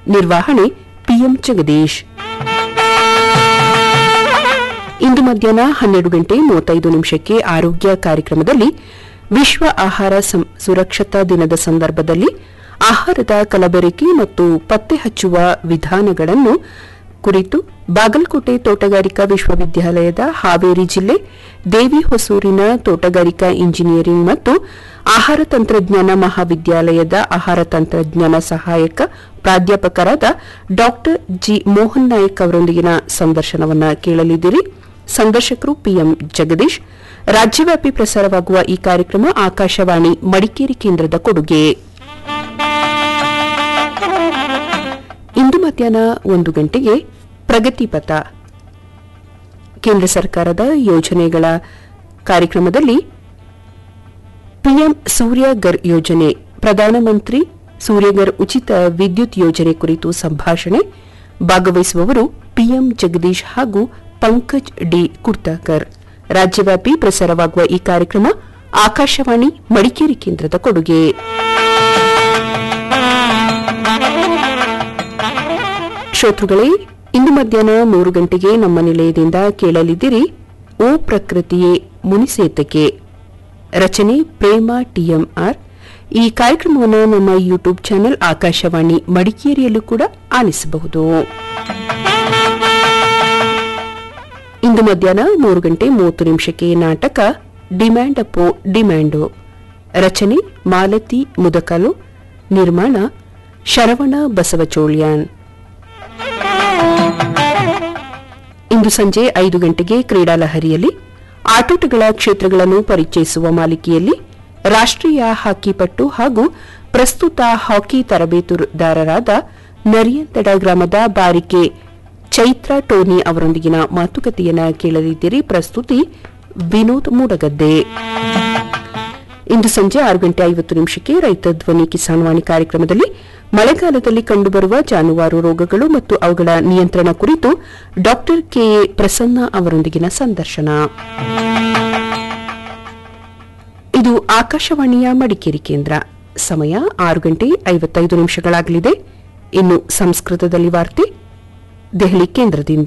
ನಿರ್ವಹಣೆ ಪಿಎಂ ಜಗದೀಶ್ ಇಂದು ಮಧ್ಯಾಹ್ನ ಹನ್ನೆರಡು ಗಂಟೆ ಮೂವತ್ತೈದು ನಿಮಿಷಕ್ಕೆ ಆರೋಗ್ಯ ಕಾರ್ಯಕ್ರಮದಲ್ಲಿ ವಿಶ್ವ ಆಹಾರ ಸಂ- ಸುರಕ್ಷತಾ ದಿನದ ಸಂದರ್ಭದಲ್ಲಿ ಆಹಾರದ ಕಲಬೆರಕೆ ಮತ್ತು ಪತ್ತೆ ಹಚ್ಚುವ ವಿಧಾನಗಳನ್ನು ಕುರಿತು ಬಾಗಲಕೋಟೆ ತೋಟಗಾರಿಕಾ ವಿಶ್ವವಿದ್ಯಾಲಯದ ಹಾವೇರಿ ಜಿಲ್ಲೆ ದೇವಿ ಹೊಸೂರಿನ ತೋಟಗಾರಿಕಾ ಇಂಜಿನಿಯರಿಂಗ್ ಮತ್ತು ಆಹಾರ ತಂತ್ರಜ್ಞಾನ ಮಹಾವಿದ್ಯಾಲಯದ ಆಹಾರ ತಂತ್ರಜ್ಞಾನ ಸಹಾಯಕ ಪ್ರಾಧ್ಯಾಪಕರಾದ ಡಾ ಜಿ ಮೋಹನ್ ನಾಯಕ್ ಅವರೊಂದಿಗಿನ ಸಂದರ್ಶನವನ್ನ ಕೇಳಲಿದ್ದೀರಿ ಸಂದರ್ಶಕರು ಪಿಎಂ ಜಗದೀಶ್ ರಾಜ್ಯವ್ಯಾಪಿ ಪ್ರಸಾರವಾಗುವ ಈ ಕಾರ್ಯಕ್ರಮ ಆಕಾಶವಾಣಿ ಮಡಿಕೇರಿ ಕೇಂದ್ರದ ಕೊಡುಗೆ ಇಂದು ಮಧ್ಯಾಹ್ನ ಒಂದು ಗಂಟೆಗೆ ಪ್ರಗತಿಪಥ ಕೇಂದ್ರ ಸರ್ಕಾರದ ಯೋಜನೆಗಳ ಕಾರ್ಯಕ್ರಮದಲ್ಲಿ ಪಿಎಂ ಸೂರ್ಯಗರ್ ಯೋಜನೆ ಪ್ರಧಾನಮಂತ್ರಿ ಸೂರ್ಯಗರ್ ಉಚಿತ ವಿದ್ಯುತ್ ಯೋಜನೆ ಕುರಿತು ಸಂಭಾಷಣೆ ಭಾಗವಹಿಸುವವರು ಪಿಎಂ ಜಗದೀಶ್ ಹಾಗೂ ಪಂಕಜ್ ಡಿ ಕುರ್ತಾಕರ್ ರಾಜ್ಯವ್ಯಾಪಿ ಪ್ರಸಾರವಾಗುವ ಈ ಕಾರ್ಯಕ್ರಮ ಆಕಾಶವಾಣಿ ಮಡಿಕೇರಿ ಕೇಂದ್ರದ ಕೊಡುಗೆ ಶ್ರೋತೃಗಳೇ ಇಂದು ಮಧ್ಯಾಹ್ನ ಮೂರು ಗಂಟೆಗೆ ನಮ್ಮ ನಿಲಯದಿಂದ ಕೇಳಲಿದ್ದೀರಿ ಓ ಪ್ರಕೃತಿಯೇ ಮುನಿಸೇತಕ್ಕೆ ರಚನೆ ಪ್ರೇಮ ಟಿಎಂಆರ್ ಈ ಕಾರ್ಯಕ್ರಮವನ್ನು ನಮ್ಮ ಯೂಟ್ಯೂಬ್ ಚಾನೆಲ್ ಆಕಾಶವಾಣಿ ಮಡಿಕೇರಿಯಲ್ಲೂ ಕೂಡ ಆಲಿಸಬಹುದು ಇಂದು ಮಧ್ಯಾಹ್ನ ಮೂರು ಗಂಟೆ ಮೂವತ್ತು ನಿಮಿಷಕ್ಕೆ ನಾಟಕ ಡಿಮ್ಯಾಂಡ್ ಅಪೋ ಡಿಮ್ಯಾಂಡು ರಚನೆ ಮಾಲತಿ ಮುದಕಲು ನಿರ್ಮಾಣ ಶರವಣ ಬಸವಚೋಳ್ಯಾನ್ ಇಂದು ಸಂಜೆ ಐದು ಗಂಟೆಗೆ ಕ್ರೀಡಾ ಲಹರಿಯಲ್ಲಿ ಆಟೋಟಗಳ ಕ್ಷೇತ್ರಗಳನ್ನು ಪರಿಚಯಿಸುವ ಮಾಲಿಕೆಯಲ್ಲಿ ರಾಷ್ಟ್ರೀಯ ಹಾಕಿ ಪಟ್ಟು ಹಾಗೂ ಪ್ರಸ್ತುತ ಹಾಕಿ ತರಬೇತುದಾರರಾದ ನರಿಯಂತಡ ಗ್ರಾಮದ ಬಾರಿಕೆ ಚೈತ್ರ ಟೋನಿ ಅವರೊಂದಿಗಿನ ಮಾತುಕತೆಯನ್ನ ಕೇಳಲಿದ್ದೀರಿ ಪ್ರಸ್ತುತಿ ವಿನೋದ್ ಮೂಡಗದ್ದೆ ಇಂದು ಸಂಜೆ ಆರು ಗಂಟೆ ಐವತ್ತು ನಿಮಿಷಕ್ಕೆ ರೈತ ಧ್ವನಿ ಕಿಸಾನ್ ವಾಣಿ ಕಾರ್ಯಕ್ರಮದಲ್ಲಿ ಮಳೆಗಾಲದಲ್ಲಿ ಕಂಡುಬರುವ ಜಾನುವಾರು ರೋಗಗಳು ಮತ್ತು ಅವುಗಳ ನಿಯಂತ್ರಣ ಕುರಿತು ಡಾಕ್ಟರ್ ಕೆಎ ಪ್ರಸನ್ನ ಅವರೊಂದಿಗಿನ ಸಂದರ್ಶನ ಇದು ಆಕಾಶವಾಣಿಯ ಮಡಿಕೇರಿ ಕೇಂದ್ರ ಸಮಯ ಆರು ಗಂಟೆ ಐವತ್ತೈದು ನಿಮಿಷಗಳಾಗಲಿದೆ ಇನ್ನು ಸಂಸ್ಕೃತದಲ್ಲಿ ವಾರ್ತೆ ದೆಹಲಿ ಕೇಂದ್ರದಿಂದ